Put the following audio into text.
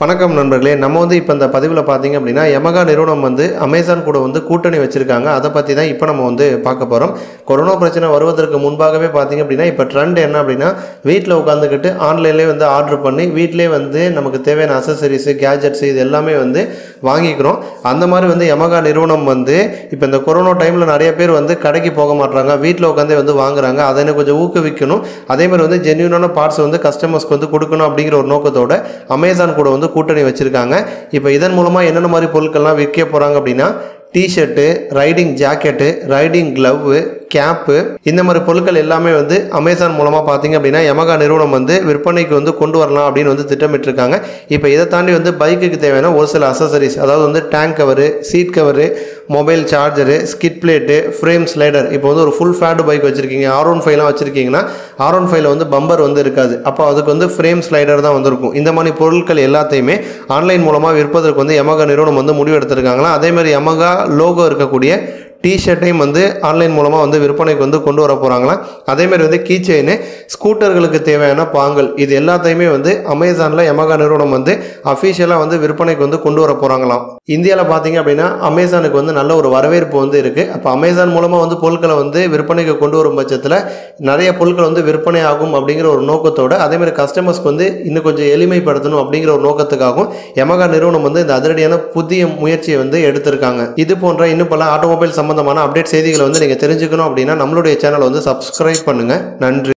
வணக்கம் நண்பர்களே நம்ம வந்து இப்போ இந்த பதிவில் பார்த்தீங்க அப்படின்னா யமகா நிறுவனம் வந்து அமேசான் கூட வந்து கூட்டணி வச்சுருக்காங்க அதை பற்றி தான் இப்போ நம்ம வந்து பார்க்க போகிறோம் கொரோனா பிரச்சனை வருவதற்கு முன்பாகவே பார்த்தீங்க அப்படின்னா இப்போ ட்ரெண்ட் என்ன அப்படின்னா வீட்டில் உட்காந்துக்கிட்டு ஆன்லைன்லேயே வந்து ஆர்டர் பண்ணி வீட்டிலே வந்து நமக்கு தேவையான அசசரிஸு கேஜெட்ஸு இது எல்லாமே வந்து வாங்கிக்கிறோம் அந்த மாதிரி வந்து யமகா நிறுவனம் வந்து இப்போ இந்த கொரோனா டைமில் நிறைய பேர் வந்து கடைக்கு போக மாட்றாங்க வீட்டில் உட்காந்தே வந்து வாங்குறாங்க அதை இன்னும் கொஞ்சம் ஊக்குவிக்கணும் அதே மாதிரி வந்து ஜென்யூனான பார்ட்ஸ் வந்து கஸ்டமர்ஸ்க்கு வந்து கொடுக்கணும் அப்படிங்கிற ஒரு நோக்கத்தோட அமேசான் கூட வந்து கூட்டணி வச்சுருக்காங்க இப்போ இதன் மூலமாக என்னென்ன மாதிரி பொருட்கள்லாம் விற்க போகிறாங்க அப்படின்னா t shirt riding jacket riding glove cap இந்த மாதிரி பொருட்கள் எல்லாமே வந்து அமேசான் மூலமாக பார்த்தீங்க அப்படின்னா யமகா நிறுவனம் வந்து விற்பனைக்கு வந்து கொண்டு வரலாம் அப்படின்னு வந்து திட்டமிட்டிருக்காங்க இப்போ இதை தாண்டி வந்து பைக்குக்கு தேவையான ஒரு சில அசசரிஸ் அதாவது வந்து tank cover seat cover mobile charger skid plate frame slider இப்போ வந்து ஒரு ஃபுல் ஃபேட் பைக் வச்சுருக்கீங்க ஆர் ஒன் ஃபைவ்லாம் வச்சுருக்கீங்கன்னா ஆர் ஒன் ஃபைவ்ல வந்து பம்பர் வந்து இருக்காது அப்போ அதுக்கு வந்து ஃப்ரேம் ஸ்லைடர் தான் வந்திருக்கும் இந்த மாதிரி பொருட்கள் எல்லாத்தையுமே ஆன்லைன் மூலமாக விற்பதற்கு வந்து யமகா நிறுவனம் வந்து முடிவு எடுத்திருக்காங்களா அதே மாதிரி யமகா லோகோ இருக்கக்கூடிய டிஷர்ட்டையும் வந்து ஆன்லைன் மூலமாக வந்து விற்பனைக்கு வந்து கொண்டு வர போகிறாங்களாம் அதேமாதிரி வந்து கீ செயின் ஸ்கூட்டர்களுக்கு தேவையான பாங்கள் இது எல்லாத்தையுமே வந்து அமேசானில் யமகா நிறுவனம் வந்து அஃபிஷியலாக வந்து விற்பனைக்கு வந்து கொண்டு வர போகிறாங்களாம் இந்தியாவில் பார்த்தீங்க அப்படின்னா அமேசானுக்கு வந்து நல்ல ஒரு வரவேற்பு வந்து இருக்குது அப்போ அமேசான் மூலமாக வந்து பொருட்களை வந்து விற்பனைக்கு கொண்டு வரும் பட்சத்தில் நிறைய பொருட்கள் வந்து விற்பனை ஆகும் அப்படிங்கிற ஒரு நோக்கத்தோட அதேமாதிரி கஸ்டமர்ஸ்க்கு வந்து இன்னும் கொஞ்சம் எளிமைப்படுத்தணும் அப்படிங்கிற ஒரு நோக்கத்துக்காகவும் யமகா நிறுவனம் வந்து இந்த அதிரடியான புதிய முயற்சியை வந்து எடுத்திருக்காங்க இது போன்ற இன்னும் பல ஆட்டோமொபைல் சம்பந்தமான அப்டேட் செய்திகளை வந்து நீங்கள் தெரிஞ்சுக்கணும் அப்படின்னா நம்மளுடைய சேனலை வந்து சப்ஸ்கிரைப் பண்ணுங்கள் நன்றி